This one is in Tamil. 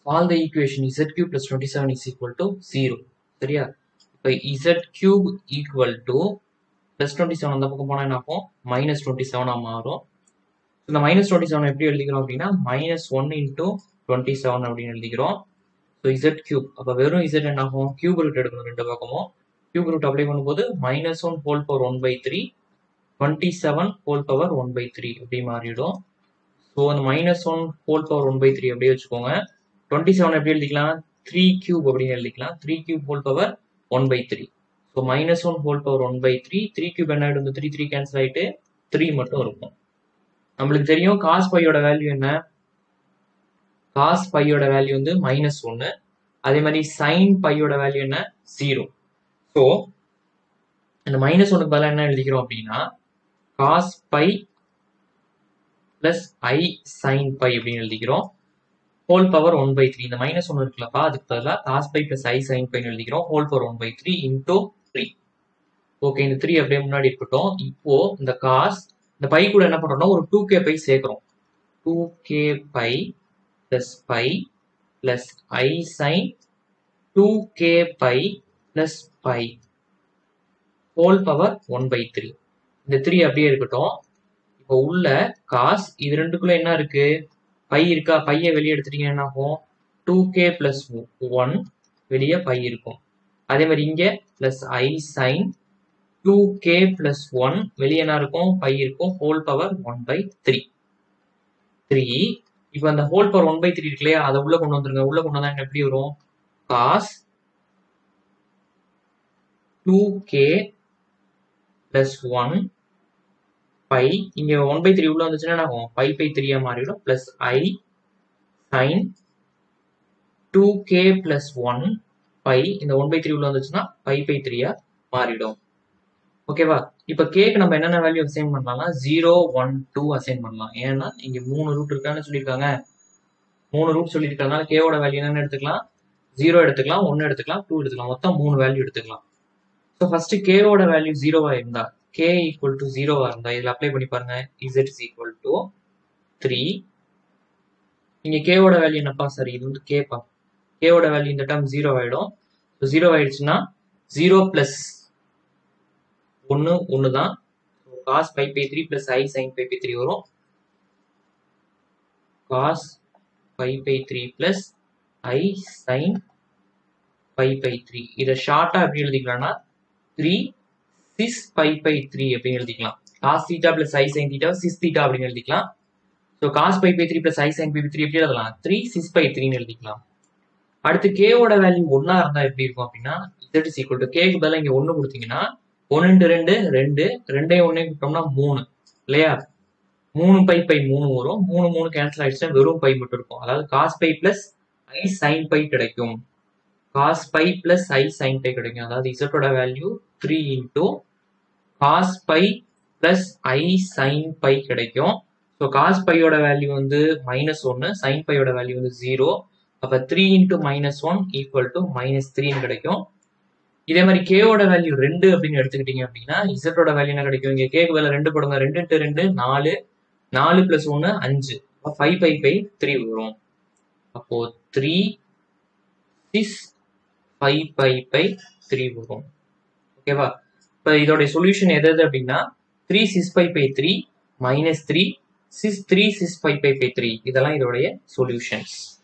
solve the equation Z cube plus twenty seven is equal to zero சரியா இப்போ Z cube equal to plus twenty seven அந்த பக்கம் போனால் என்ன ஆகும் மைனஸ் டுவெண்ட்டி செவனாக மாறும் இந்த மைனஸ் டுவெண்ட்டி செவன் எப்படி எழுதிக்கிறோம் அப்படின்னா minus one into twenty seven அப்படின்னு எழுதிக்கிறோம் ஸோ இசட் கியூப் அப்போ வெறும் இசட் என்ன ஆகும் கியூப் ரூட் எடுக்கணும் ரெண்டு பக்கமும் கியூப் ரூட் அப்ளை பண்ணும்போது minus one whole power one by three twenty seven whole power one by three அப்படி மாறிடும் ஸோ அந்த minus one whole power one by three அப்படியே வச்சுக்கோங்க டுவெண்ட்டி செவன் எப்படி எழுதிக்கலாம் த்ரீ கியூப் அப்படின்னு எழுதிக்கலாம் three cube whole power one by three so minus one whole power one by three three cube என்ன ஆகிடும் த்ரீ த்ரீ கேன்சல் ஆகிட்டு த்ரீ மட்டும் இருக்கும் நம்மளுக்கு தெரியும் காஸ் பையோட வேல்யூ என்ன காஸ் பையோட வேல்யூ வந்து மைனஸ் ஒன்று அதே மாதிரி சைன் பையோட வேல்யூ என்ன ஜீரோ ஸோ இந்த மைனஸ் ஒன்றுக்கு பதிலாக என்ன எழுதிக்கிறோம் அப்படின்னா காஸ் பை பிளஸ் ஐ சைன் பை அப்படின்னு எழுதிக்கிறோம் whole power one by three இந்த மைனஸ் ஒன்று இருக்குல்லப்பா அதுக்கு பதிலாக காஸ் பை பிளஸ் ஐ சைன் பைன்னு எழுதிக்கிறோம் whole power one by three into three okay இந்த த்ரீ அப்படியே முன்னாடி இருக்கட்டும் இப்போ இந்த காஸ் இந்த பை கூட என்ன பண்றோம்னா ஒரு டூ கே பை சேர்க்கிறோம் two k pi plus pi plus I sine two k pi plus pi whole power one by three இந்த த்ரீ அப்படியே இருக்கட்டும் இப்போ உள்ள காஸ் இது ரெண்டுக்குள்ள என்ன இருக்கு பை இருக்கா பையை வெளியே எடுத்துட்டீங்கன்னா என்ன ஆகும் டூ கே பிளஸ் ஒன் வெளியே பை இருக்கும் அதே மாதிரி இங்க பிளஸ் ஐ sine two k plus one வெளியே என்ன இருக்கும் பை இருக்கும் whole power one by three three இப்போ அந்த whole power one by three இருக்கு இல்லையா அதை உள்ள கொண்டு வந்துருங்க உள்ள கொண்டு வந்தா எப்படி வரும் cos two k plus one pi இங்க ஒன் பை த்ரீ உள்ள வந்துச்சுன்னா என்ன ஆகும் பை பை த்ரீயா மாறிடும் பிளஸ் ஐ sine two k plus one pi இந்த ஒன் பை த்ரீ உள்ள வந்துச்சுன்னா பை பை த்ரீயா மாறிடும் ஓகேவா இப்ப கேக்கு நம்ம என்னென்ன வேல்யூ அசைன் பண்ணலாம்னா ஜீரோ ஒன் டூ அசைன் பண்ணலாம் ஏன்னா இங்க மூணு ரூட் இருக்கான்னு சொல்லியிருக்காங்க மூணு ரூட் சொல்லியிருக்கறதுனால கேவோட வேல்யூ என்னன்னு எடுத்துக்கலாம் ஜீரோ எடுத்துக்கலாம் ஒன்னு எடுத்துக்கலாம் டூ எடுத்துக்கலாம் மொத்தம் மூணு வேல்யூ எடுத்துக்கலாம் ஸோ ஃபர்ஸ்ட் கேவோட வேல்யூ ஜீரோவா இருந்தா கே ஈக்குவல் டு ஜீரோவா இருந்தா இதுல அப்ளை பண்ணி பாருங்க Z is equal to three இங்க கேவோட வேல்யூ என்னப்பா சரி இது வந்து கேப்பா கேவோட வேல்யூ இந்த டைம் ஜீரோ ஆயிடும் ஸோ ஜீரோ ஆயிடுச்சுன்னா ஜீரோ பிளஸ் ஒன்று ஒன்று தான் cos pi by three plus I sine pi by three வரும் cos pi by three plus I sine pi by three இதை ஷார்ட்டாக எப்படி எழுதிக்கலாம்னா three cis pi by three அப்படின்னு எழுதிக்கலாம் காஸ் தீட்டா பிளஸ் ஐ சைன் தீட்டா சிஸ் தீட்டா அப்படின்னு எழுதிக்கலாம் so cos pi by three plus I sine pi by three எப்படி எழுதலாம் த்ரீ சிஸ் பை த்ரீன்னு எழுதிக்கலாம் அடுத்து கேவோட வேல்யூ ஒன்னா இருந்தா எப்படி இருக்கும் அப்படின்னா இசட் இஸ் ஈக்குவல் டு கேக்கு பதிலாக இங்க ஒன்று கொடுத்தீங்கன்னா ஒன்று ரெண்டு ரெண்டு ரெண்டே ஒன்னே கொடுத்தோம்னா மூணு இல்லையா மூணு பை பை மூணு வரும் மூணு மூணு கேன்சல் ஆயிடுச்சுன்னா வெறும் பை மட்டும் இருக்கும் அதாவது காஸ் பை பிளஸ் ஐ சைன் பை கிடைக்கும் காஸ் பை பிளஸ் ஐ சைன் பை கிடைக்கும் அதாவது இசட்டோட value three into cos pi plus ஐ சைன் பை கிடைக்கும் ஸோ காஸ் பையோட வேல்யூ வந்து மைனஸ் ஒன்று சைன் பையோட வேல்யூ வந்து ஜீரோ அப்போ three into minus one equal to minus த்ரீன்னு கிடைக்கும் இதே மாதிரி கேவோட வேல்யூ ரெண்டு அப்படின்னு எடுத்துக்கிட்டீங்க அப்படின்னா இசட்டோட வேல்யூ என்ன கிடைக்கும் இங்க கேக்கு வேலை ரெண்டு போடுங்க ரெண்டு இன்ட்டு ரெண்டு நாலு நாலு பிளஸ் ஒன்று அஞ்சு ஃபைவ் பை பை த்ரீ வரும் அப்போ three six five pi by three வரும் ஓகேவா இப்போ இதோடைய சொல்யூஷன் எது எது அப்படின்னா three six pi by three minus three six three six five pi by three இதெல்லாம் இதோடைய சொல்யூஷன்ஸ்